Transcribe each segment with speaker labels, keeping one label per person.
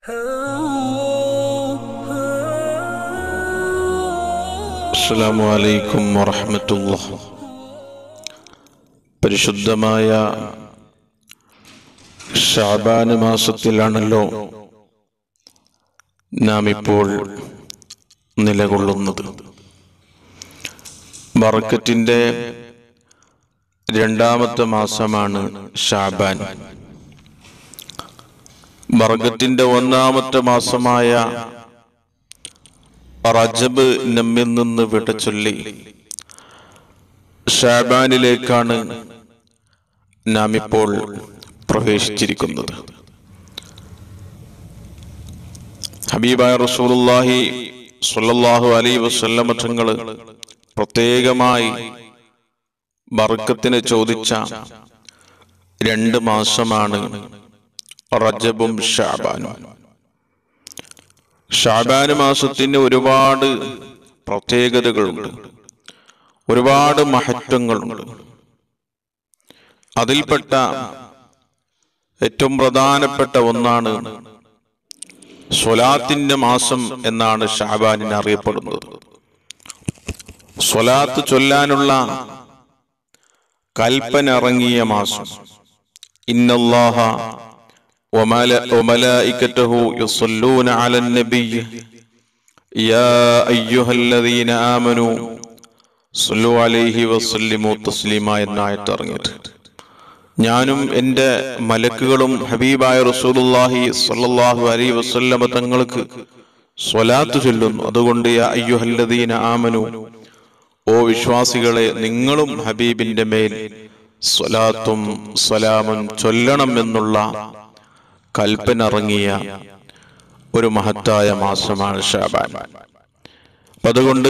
Speaker 1: അസ്സലാമു അലൈക്കും വറഹ്മത്തുള്ളാ പരിശുദ്ധമായ ഷാബാൻ മാസത്തിലാണല്ലോ നാം ഇപ്പോൾ നിലകൊള്ളുന്നത് ബറക്കറ്റിന്റെ രണ്ടാമത്തെ മാസമാണ് ഷാബാൻ ബർഗത്തിന്റെ ഒന്നാമത്തെ മാസമായ റജബ് നമ്മിൽ നിന്ന് വിട ചൊല്ലി ഷാബാനിലേക്കാണ് നാം ഇപ്പോൾ പ്രവേശിച്ചിരിക്കുന്നത് ഹബീബായ റസൂലുള്ളാഹി സ്വല്ലല്ലാഹു അലൈഹി വസല്ലമ തങ്ങൾ പ്രത്യേകമായി ബർക്കത്തിന് ചോദിച്ച രണ്ട് മാസമാണ് റജബും ഷാബാനും ഷാബാൻ മാസത്തിന് ഒരുപാട് പ്രത്യേകതകളുണ്ട് ഒരുപാട് മഹത്വങ്ങളുണ്ട് അതിൽപ്പെട്ട ഏറ്റവും പ്രധാനപ്പെട്ട ഒന്നാണ് സ്വലാത്തിന്റെ മാസം എന്നാണ് ഷാബാനിന് അറിയപ്പെടുന്നത് സ്വലാത്ത് ചൊല്ലാനുള്ള കൽപ്പന ഇറങ്ങിയ മാസം ഇന്നല്ലാഹ وملا- وملائكته يصلون على النبي يا أيها الذين آمنوا صلوا عليه وسلموا تسليما എന്നായിട്ട് ഇറങ്ങിയിട്ട് ഞാനും എൻ്റെ മലക്കുകളും ഹബീബായ റസൂലുള്ളാഹി സ്വല്ലല്ലാഹു അലൈഹി വസല്ലമ തങ്ങൾക്ക് സ്വലാത്ത് ചൊല്ലുന്നു അതുകൊണ്ട് യാ അയ്യുഹല്ലദീന ആമനു ഓ വിശ്വാസികളെ നിങ്ങളും ഹബീബിന്റെ മേൽ സ്വലാത്തും സലാമും ചൊല്ലണം എന്നുള്ള കൽപ്പന ഇറങ്ങിയ ഒരു മഹത്തായ മാസമാണ് ഷാബാൻ അപ്പൊ അതുകൊണ്ട്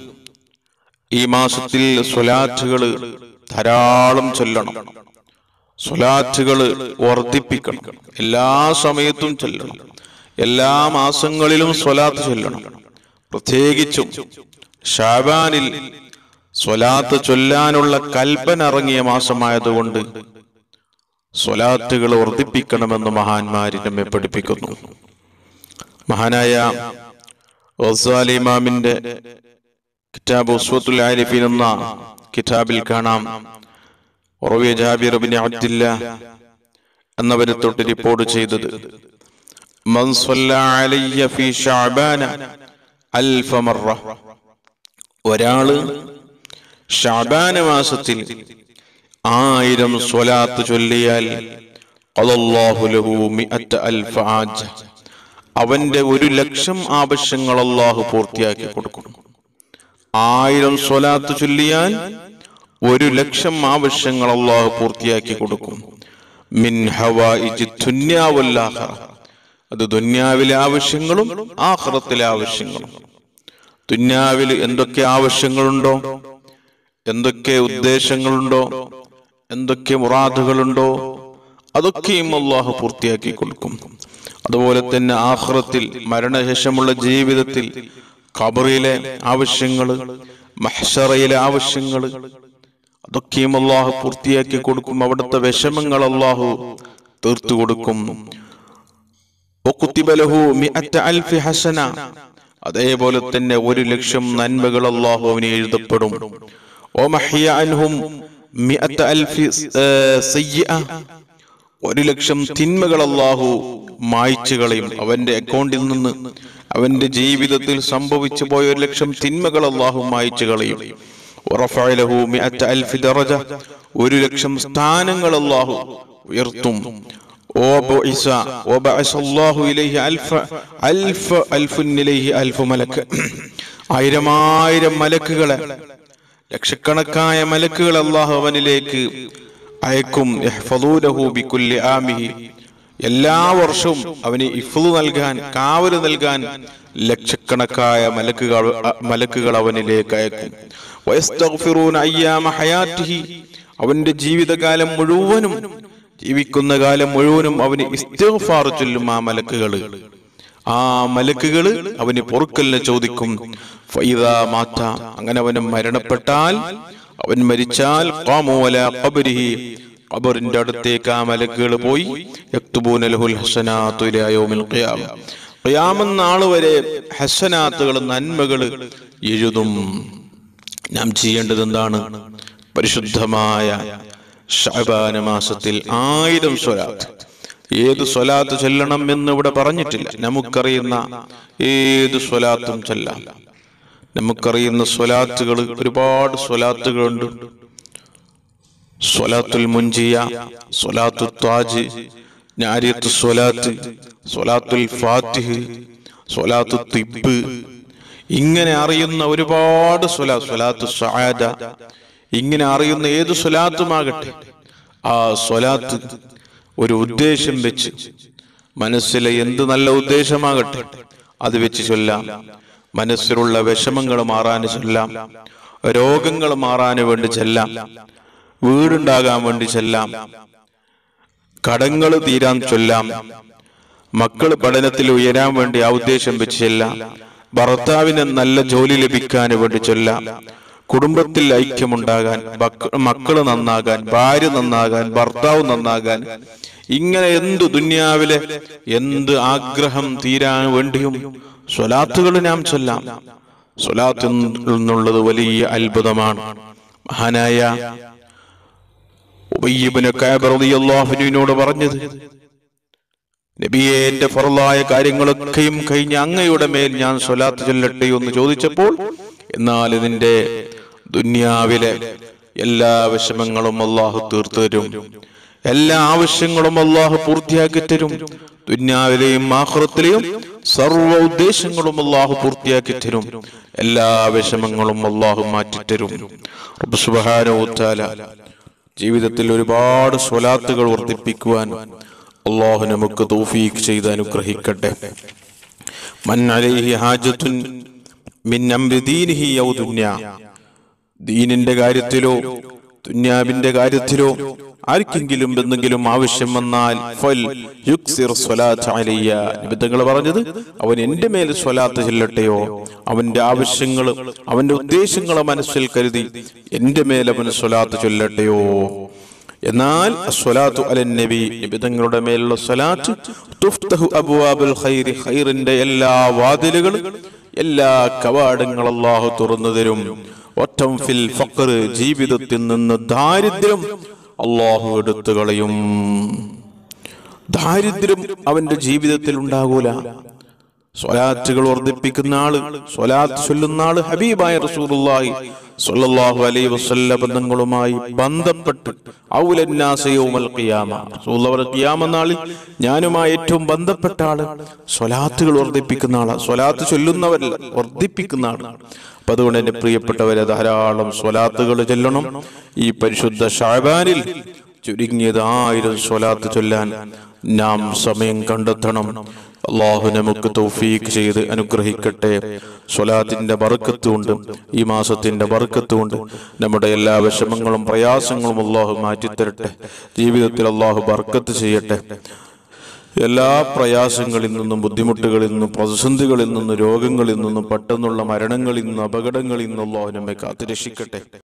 Speaker 1: ഈ മാസത്തിൽ സ്വലാറ്റുകൾ ധാരാളം ചൊല്ലണം സ്വലാറ്റുകൾ വർദ്ധിപ്പിക്കണം എല്ലാ സമയത്തും ചൊല്ലണം എല്ലാ മാസങ്ങളിലും സ്വലാത്ത് ചൊല്ലണം പ്രത്യേകിച്ചും ഷാബാനിൽ സ്വലാത്ത് ചൊല്ലാനുള്ള കൽപ്പന ഇറങ്ങിയ മാസമായതുകൊണ്ട് സ്വലാത്തുകൾ വർദ്ധിപ്പിക്കണമെന്ന് മഹാന്മാര് നമ്മെ പഠിപ്പിക്കുന്നു മഹാനായ ഗസാലി ഇമാമിന്റെ കിതാബ് ഉസ്വത്തുൽ ആരിഫീൻ എന്ന കിതാബിൽ കാണാം ഉറവിയ ജാബിർ ബിൻ അബ്ദില്ല എന്നവരെ തൊട്ട് റിപ്പോർട്ട് ചെയ്തത് മൻ സ്വല്ല അലയ്യ ഫീ ശഅബാന അൽഫ മറ ഒരാള് ഷഅബാന മാസത്തിൽ ആയിരം സ്വലാത്ത് ചൊല്ലിയാൽ ഖദല്ലാഹു ലഹു മിഅത്ത അൽഫ ആജ അവന്റെ ഒരു ലക്ഷം ആവശ്യങ്ങൾ അള്ളാഹു പൂർത്തിയാക്കി കൊടുക്കും ആയിരം സ്വലാത്ത് ചൊല്ലിയാൽ ഒരു ലക്ഷം ആവശ്യങ്ങൾ അള്ളാഹു പൂർത്തിയാക്കി കൊടുക്കും മിൻ ഹവായിജി ദുന്യാ വൽ ആഖിറ അത് ദുന്യാവിലെ ആവശ്യങ്ങളും ആഖിറത്തിലെ ആവശ്യങ്ങളും ദുന്യാവിൽ എന്തൊക്കെ ആവശ്യങ്ങളുണ്ടോ എന്തൊക്കെ ഉദ്ദേശങ്ങളുണ്ടോ എന്തൊക്കെ മുറാദുകളുണ്ടോ അതൊക്കെയും അള്ളാഹു പൂർത്തിയാക്കി കൊടുക്കും അതുപോലെ തന്നെ ആഹ്റത്തിൽ മരണശേഷമുള്ള ജീവിതത്തിൽ ഖബറിലെ ആവശ്യങ്ങൾ മഹ്ഷറയിലെ ആവശ്യങ്ങൾ അതൊക്കെയും അള്ളാഹു പൂർത്തിയാക്കി കൊടുക്കും അവിടുത്തെ വിഷമങ്ങൾ അള്ളാഹു തീർത്തു കൊടുക്കും وكتب له مئة ألف حسنة അതേപോലെ തന്നെ ഒരു ലക്ഷം നന്മകൾ അള്ളാഹു അവന് എഴുതപ്പെടും ومحي عنهم مئة ألف آه، سيئة ഒരു ലക്ഷം തിന്മകൾ അള്ളാഹു മായ്ച്ചു കളയും അവന്റെ അക്കൗണ്ടിൽ നിന്ന് അവന്റെ ജീവിതത്തിൽ സംഭവിച്ചു പോയ ഒരു ലക്ഷം തിന്മകൾ അള്ളാഹു മായ്ച്ചു കളയും ورفع له مئة ألف درجة ഒരു ലക്ഷം സ്ഥാനങ്ങൾ അള്ളാഹു ഉയർത്തും وبعث وبعث الله إليه ألف ألف ألف إليه ألف ملك ആയിരം ആയിരം മലക്കുകളെ ലക്ഷക്കണക്കായ മലക്കുകൾ അള്ളാഹു അവനിലേക്ക് അയക്കും യഹ്ഫദൂനഹു ബികുല്ലി ആമിഹി എല്ലാ വർഷവും അവന് ഇഫ്ലു നൽകാൻ കാവല് നൽകാൻ ലക്ഷക്കണക്കായ മലക്കുകൾ മലക്കുകൾ അവനിലേക്ക് അയക്കും വയസ്തഗ്ഫിറൂന അയ്യാമ ഹയാത്തിഹി അവന്റെ ജീവിതകാലം മുഴുവനും ജീവിക്കുന്ന കാലം മുഴുവനും അവന് ഇസ്തിഗ്ഫാർ ചൊല്ലും ആ മലക്കുകള് ആ മലക്കുകള് അവന് പൊറുക്കലിനെ ചോദിക്കും ഫൈദാ മാത്ത അങ്ങനെ അവന് മരണപ്പെട്ടാൽ അവൻ മരിച്ചാൽ ഖാമു അലാ ഖബ്രിഹി ഖബറിന്റെ അടുത്തേക്ക് ആ മലക്കുകൾ പോയി യക്തുബൂന ലഹുൽ ഹസനാത്തു ഇലാ യൗമിൽ ഖിയാമ ഖിയാമത്ത് നാൾ വരെ ഹസനാത്തുകൾ നന്മകൾ എഴുതും നാം ചെയ്യേണ്ടത് എന്താണ് പരിശുദ്ധമായ ഷഅബാന മാസത്തിൽ ആയിരം സ്വലാത്ത് ഏത് സ്വലാത്ത് ചൊല്ലണം എന്ന് ഇവിടെ പറഞ്ഞിട്ടില്ല നമുക്കറിയുന്ന ഏത് സ്വലാത്തും ചൊല്ലാം നമുക്കറിയുന്ന സ്വലാത്തുകൾ ഒരുപാട് സ്വലാത്തുകളുണ്ട് സ്വലാത്തുൽ മുഞ്ചിയ സ്വലാത്തു താജ് ഞാരിയത്ത് സ്വലാത്ത് സ്വലാത്തുൽ ഫാത്തിഹ് സ്വലാത്തു തിബ് ഇങ്ങനെ അറിയുന്ന ഒരുപാട് സ്വലാ സ്വലാത്തു സആദ ഇങ്ങനെ അറിയുന്ന ഏത് സ്വലാത്തുമാകട്ടെ ആ സ്വലാത്ത് ഒരു ഉദ്ദേശം വെച്ച് മനസ്സിലെ എന്ത് നല്ല ഉദ്ദേശമാകട്ടെ അത് വെച്ച് ചൊല്ലാം മനസ്സിലുള്ള വിഷമങ്ങൾ മാറാൻ ചൊല്ലാം രോഗങ്ങൾ മാറാൻ വേണ്ടി ചെല്ലാം വീടുണ്ടാകാൻ വേണ്ടി ചെല്ലാം കടങ്ങൾ തീരാൻ ചൊല്ലാം മക്കൾ പഠനത്തിൽ ഉയരാൻ വേണ്ടി ആ ഉദ്ദേശം വെച്ച് ചെല്ലാം ഭർത്താവിന് നല്ല ജോലി ലഭിക്കാൻ വേണ്ടി ചൊല്ലാം കുടുംബത്തിൽ ഐക്യമുണ്ടാകാൻ മക്ക- മക്കള് നന്നാകാൻ ഭാര്യ നന്നാകാൻ ഭർത്താവ് നന്നാകാൻ ഇങ്ങനെ എന്ത് ദുന്യാവിലെ എന്ത് ആഗ്രഹം തീരാൻ വേണ്ടിയും സ്വലാത്തുകൾ നാം ചൊല്ലാം സ്വലാത്ത് എന്നുള്ളത് വലിയ അത്ഭുതമാണ് മഹാനായ ഉബയ്യബ്നു കഅബ് റളിയല്ലാഹു അൻഹുവിനോട് പറഞ്ഞത് നബിയെ എന്റെ ഫറലായ കാര്യങ്ങളൊക്കെയും കഴിഞ്ഞ് അങ്ങയുടെ മേൽ ഞാൻ സ്വലാത്ത് ചൊല്ലട്ടെ എന്ന് ചോദിച്ചപ്പോൾ എന്നാൽ ഇതിന്റെ ദുന്യാവിലെ എല്ലാ വിഷമങ്ങളും അള്ളാഹു തീർത്തു തരും എല്ലാ ആവശ്യങ്ങളും അള്ളാഹു പൂർത്തിയാക്കി തരും ദുന്യാവിലെയും ആഹ്റത്തിലെയും സർവ്വ ഉദ്ദേശങ്ങളും അള്ളാഹു പൂർത്തിയാക്കി തരും എല്ലാ വിഷമങ്ങളും അള്ളാഹു മാറ്റിത്തരും റബ്ബ് സുബ്ഹാനഹു വ തആല ജീവിതത്തിൽ ഒരുപാട് സ്വലാത്തുകൾ വർദ്ധിപ്പിക്കുവാൻ അള്ളാഹു നമുക്ക് തൗഫീഖ് ചെയ്ത് അനുഗ്രഹിക്കട്ടെ മൻ അലൈഹി ഹാജത്തുൻ മിൻ അംരി ദീനിഹി ഔ ദുന്യാ ദീനിന്റെ കാര്യത്തിലോ ദുന്യാവിന്റെ കാര്യത്തിലോ ആർക്കെങ്കിലും എന്തെങ്കിലും ആവശ്യം വന്നാൽ ഫൽ യുക്സിർ സ്വലാത്ത് അലയ്യ നിബിധങ്ങൾ പറഞ്ഞത് അവൻ എന്റെ മേൽ സ്വലാത്ത് ചെല്ലട്ടെയോ അവന്റെ ആവശ്യങ്ങൾ അവന്റെ ഉദ്ദേശങ്ങൾ മനസ്സിൽ കരുതി എന്റെ മേൽ അവൻ സ്വലാത്ത് ചൊല്ലട്ടെയോ എന്നാൽ സ്വലാത്തു അലൻ നബി നിബിധങ്ങളുടെ മേലുള്ള സ്വലാത്ത് തുഫ്തഹു അബ്വാബുൽ ഖൈരി ഖൈറിന്റെ എല്ലാ വാതിലുകളും എല്ലാ കവാടങ്ങൾ അല്ലാഹു തുറന്നു തരും ഒറ്റം ഫിൽ ഫഖർ ജീവിതത്തിൽ നിന്ന് ദാരിദ്ര്യം അള്ളാഹു എടുത്തു കളയും ദാരിദ്ര്യം അവന്റെ ജീവിതത്തിൽ ഉണ്ടാകൂല സ്വലാത്തുകൾ വർദ്ധിപ്പിക്കുന്ന ആള് സ്വലാത്ത് ചൊല്ലുന്ന ആള് ഹബീബായ റസൂലുള്ളാഹി സ്വല്ലല്ലാഹു അലൈഹി വസല്ല ബന്ധങ്ങളുമായി ബന്ധപ്പെട്ട് ഔലന്നാസ യൗമൽ ഖിയാമ റസൂലുള്ളാഹി ഖിയാമ നാളിൽ ഞാനുമായി ഏറ്റവും ബന്ധപ്പെട്ട ആള് സ്വലാത്തുകൾ വർദ്ധിപ്പിക്കുന്ന ആളാ സ്വലാത്ത് ചൊല്ലുന്നവരല്ല വർദ്ധിപ്പിക്കുന്ന ആള് അപ്പൊ അതുകൊണ്ട് എന്റെ പ്രിയപ്പെട്ടവരെ ധാരാളം സ്വലാത്തുകൾ ചൊല്ലണം ഈ പരിശുദ്ധ ഷാബാനിൽ ചുരുങ്ങിയത് ആയിരം സ്വലാത്ത് ചൊല്ലാൻ നാം സമയം കണ്ടെത്തണം അള്ളാഹു നമുക്ക് തൗഫീഖ് ചെയ്ത് അനുഗ്രഹിക്കട്ടെ സ്വലാത്തിന്റെ ബർക്കത്തുകൊണ്ട് ഈ മാസത്തിന്റെ ബർക്കത്തുകൊണ്ട് നമ്മുടെ എല്ലാ വിഷമങ്ങളും പ്രയാസങ്ങളും അള്ളാഹു മാറ്റിത്തരട്ടെ ജീവിതത്തിൽ അള്ളാഹു ബർക്കത്ത് ചെയ്യട്ടെ എല്ലാ പ്രയാസങ്ങളിൽ നിന്നും ബുദ്ധിമുട്ടുകളിൽ നിന്നും പ്രതിസന്ധികളിൽ നിന്നും രോഗങ്ങളിൽ നിന്നും പെട്ടെന്നുള്ള മരണങ്ങളിൽ നിന്നും അപകടങ്ങളിൽ നിന്നും അള്ളാഹു നമ്മെ കാത്തുരക്ഷിക്കട്ടെ